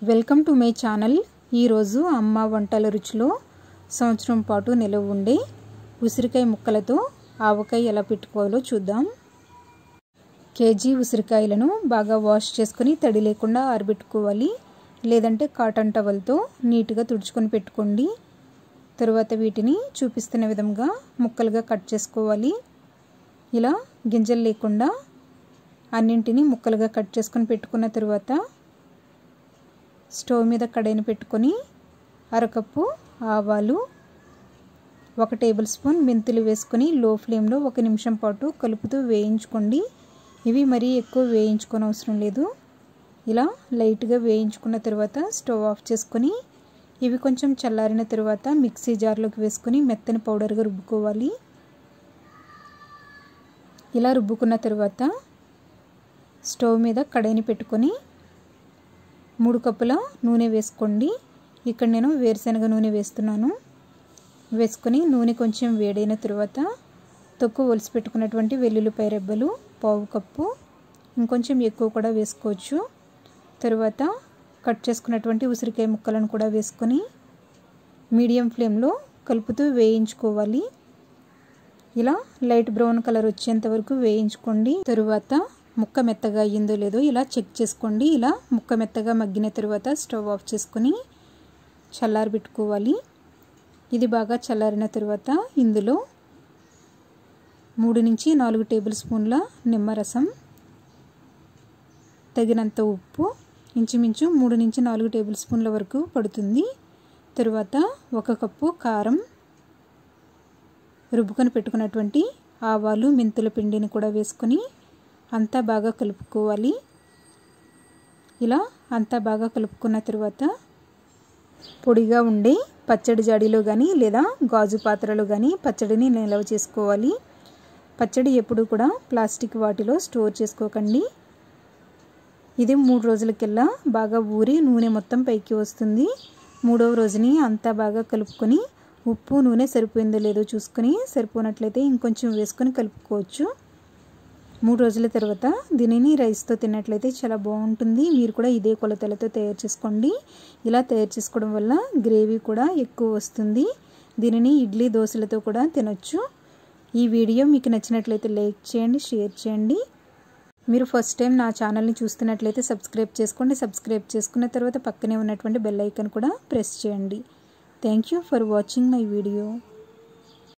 welcome to my channel ఈరోజు అమ్మ వంటల రుచిలో సంవత్సరం పాటు నిలవ ఉండే ఉసిరికాయ ముక్కలతో ఆవకాయ ఎలా పెట్టుకోవాలో చూద్దాం కేజీ ఉసిరికాయలను బాగా వాష్ చేసుకొని తడి లేకుండా ఆరబెట్టుకోవాలి లేదంటే కాటన్ టవల్తో నీట్గా తుడుచుకొని పెట్టుకోండి తరువాత వీటిని చూపిస్తున్న విధంగా ముక్కలుగా కట్ చేసుకోవాలి ఇలా గింజలు లేకుండా అన్నింటినీ ముక్కలుగా కట్ చేసుకొని పెట్టుకున్న తర్వాత స్టవ్ మీద కడాయిని పెట్టుకొని అరకప్పు ఆవాలు ఒక టేబుల్ స్పూన్ మెంతులు వేసుకొని లో ఫ్లేమ్లో ఒక నిమిషం పాటు కలుపుతూ వేయించుకోండి ఇవి మరీ ఎక్కువ వేయించుకొని అవసరం లేదు ఇలా లైట్గా వేయించుకున్న తర్వాత స్టవ్ ఆఫ్ చేసుకొని ఇవి కొంచెం చల్లారిన తర్వాత మిక్సీ జార్లోకి వేసుకొని మెత్తని పౌడర్గా రుబ్బుకోవాలి ఇలా రుబ్బుకున్న తర్వాత స్టవ్ మీద కడాయిని పెట్టుకొని మూడు కప్పుల నూనె వేసుకోండి ఇక్కడ నేను వేరుశనగ నూనె వేస్తున్నాను వేసుకొని నూనె కొంచెం వేడైన తర్వాత తొక్కు ఒలిసి పెట్టుకున్నటువంటి వెల్లుల్లిపాయ రెబ్బలు పావు కప్పు ఇంకొంచెం ఎక్కువ కూడా వేసుకోవచ్చు తరువాత కట్ చేసుకున్నటువంటి ఉసిరికాయ ముక్కలను కూడా వేసుకొని మీడియం ఫ్లేమ్లో కలుపుతూ వేయించుకోవాలి ఇలా లైట్ బ్రౌన్ కలర్ వచ్చేంత వరకు వేయించుకోండి తరువాత ముక్క మెత్తగా అయ్యిందో లేదో ఇలా చెక్ చేసుకోండి ఇలా ముక్క మెత్తగా మగ్గిన తర్వాత స్టవ్ ఆఫ్ చేసుకొని చల్లారబెట్టుకోవాలి ఇది బాగా చల్లారిన తర్వాత ఇందులో మూడు నుంచి నాలుగు టేబుల్ స్పూన్ల నిమ్మరసం తగినంత ఉప్పు ఇంచుమించు మూడు నుంచి నాలుగు టేబుల్ స్పూన్ల వరకు పడుతుంది తరువాత ఒక కప్పు కారం రుబ్బుకొని పెట్టుకున్నటువంటి ఆవాలు మెంతుల పిండిని కూడా వేసుకొని అంతా బాగా కలుపుకోవాలి ఇలా అంతా బాగా కలుపుకున్న తర్వాత పొడిగా ఉండే పచ్చడి జాడీలో కానీ లేదా గాజు పాత్రలో కానీ పచ్చడిని నిల్వ చేసుకోవాలి పచ్చడి ఎప్పుడు కూడా ప్లాస్టిక్ వాటిలో స్టోర్ చేసుకోకండి ఇది మూడు రోజులకెల్లా బాగా ఊరి నూనె మొత్తం పైకి వస్తుంది మూడవ రోజుని అంతా బాగా కలుపుకొని ఉప్పు నూనె సరిపోయిందో లేదో చూసుకొని సరిపోనట్లయితే ఇంకొంచెం వేసుకొని కలుపుకోవచ్చు మూడు రోజుల తర్వాత దీనిని రైస్తో తిన్నట్లయితే చాలా బాగుంటుంది మీరు కూడా ఇదే కొలతలతో తయారు చేసుకోండి ఇలా తయారు చేసుకోవడం వల్ల గ్రేవీ కూడా ఎక్కువ వస్తుంది దీనిని ఇడ్లీ దోశలతో కూడా తినొచ్చు ఈ వీడియో మీకు నచ్చినట్లయితే లైక్ చేయండి షేర్ చేయండి మీరు ఫస్ట్ టైం నా ఛానల్ని చూస్తున్నట్లయితే సబ్స్క్రైబ్ చేసుకోండి సబ్స్క్రైబ్ చేసుకున్న తర్వాత పక్కనే ఉన్నటువంటి బెల్ ఐకన్ కూడా ప్రెస్ చేయండి thank you for watching my video